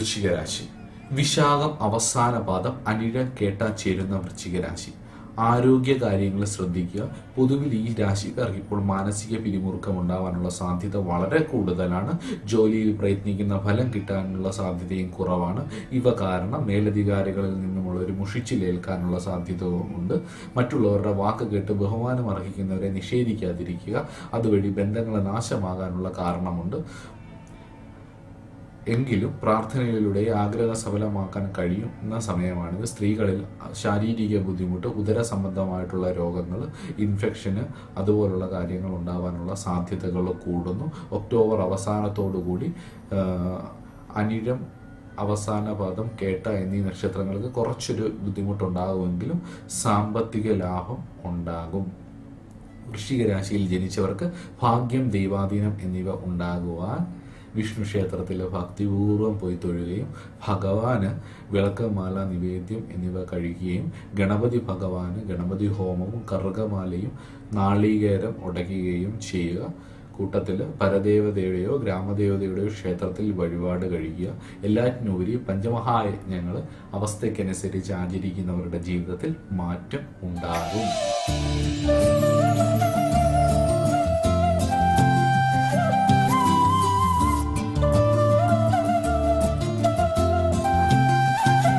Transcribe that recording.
വൃശ്ചിക രാശി വിശാഖം അവസാന പാദം അനിഴം കേട്ടാ ചേരുന്ന വൃശ്ചിക രാശി ആരോഗ്യ കാര്യങ്ങൾ ശ്രദ്ധിക്കുക പൊതുവിൽ ഈ രാശിക്കാർക്ക് ഇപ്പോൾ മാനസിക പിരിമുറുക്കം ഉണ്ടാവാനുള്ള സാധ്യത വളരെ കൂടുതലാണ് ജോലിയിൽ പ്രയത്നിക്കുന്ന ഫലം കിട്ടാനുള്ള സാധ്യതയും കുറവാണ് ഇവ കാരണം മേലധികാരികളിൽ നിന്നുമുള്ള ഒരു മുഷിച്ചിലേൽക്കാനുള്ള സാധ്യതയുമുണ്ട് മറ്റുള്ളവരുടെ വാക്ക് കേട്ട് ബഹുമാനം അർഹിക്കുന്നവരെ നിഷേധിക്കാതിരിക്കുക അതുവഴി ബന്ധങ്ങൾ നാശമാകാനുള്ള കാരണമുണ്ട് എങ്കിലും പ്രാർത്ഥനയിലൂടെ ആഗ്രഹ സഫലമാക്കാൻ കഴിയുന്ന സമയമാണിത് സ്ത്രീകളിൽ ശാരീരിക ബുദ്ധിമുട്ട് ഉദര സംബന്ധമായിട്ടുള്ള രോഗങ്ങൾ ഇൻഫെക്ഷന് അതുപോലുള്ള കാര്യങ്ങൾ ഉണ്ടാവാനുള്ള സാധ്യതകൾ കൂടുന്നു ഒക്ടോബർ അവസാനത്തോടുകൂടി ആ, അനിഴം അവസാന പാദം കേട്ട എന്നീ നക്ഷത്രങ്ങൾക്ക് കുറച്ചൊരു ബുദ്ധിമുട്ടുണ്ടാകുമെങ്കിലും സാമ്പത്തിക ലാഭം ഉണ്ടാകും വൃശ്ചിക രാശിയിൽ ജനിച്ചവർക്ക് ഭാഗ്യം ദൈവാധീനം എന്നിവ ഉണ്ടാകുവാൻ വിഷ്ണു ക്ഷേത്രത്തിൽ ഭക്തിപൂർവ്വം പോയി തൊഴുകയും ഭഗവാന് വിളക്കമാല നിവേദ്യം എന്നിവ കഴിക്കുകയും ഗണപതി ഭഗവാന് ഗണപതി ഹോമവും കറുകമാലയും നാളികേരം ഉടയ്ക്കുകയും ചെയ്യുക കൂട്ടത്തിൽ പരദേവതയുടെയോ ഗ്രാമദേവതയുടെയോ ക്ഷേത്രത്തിൽ വഴിപാട് കഴിക്കുക എല്ലാറ്റിനുപരി പഞ്ചമഹായജ്ഞങ്ങൾ അവസ്ഥയ്ക്കനുസരിച്ച് ആചരിക്കുന്നവരുടെ ജീവിതത്തിൽ മാറ്റം ഉണ്ടാകും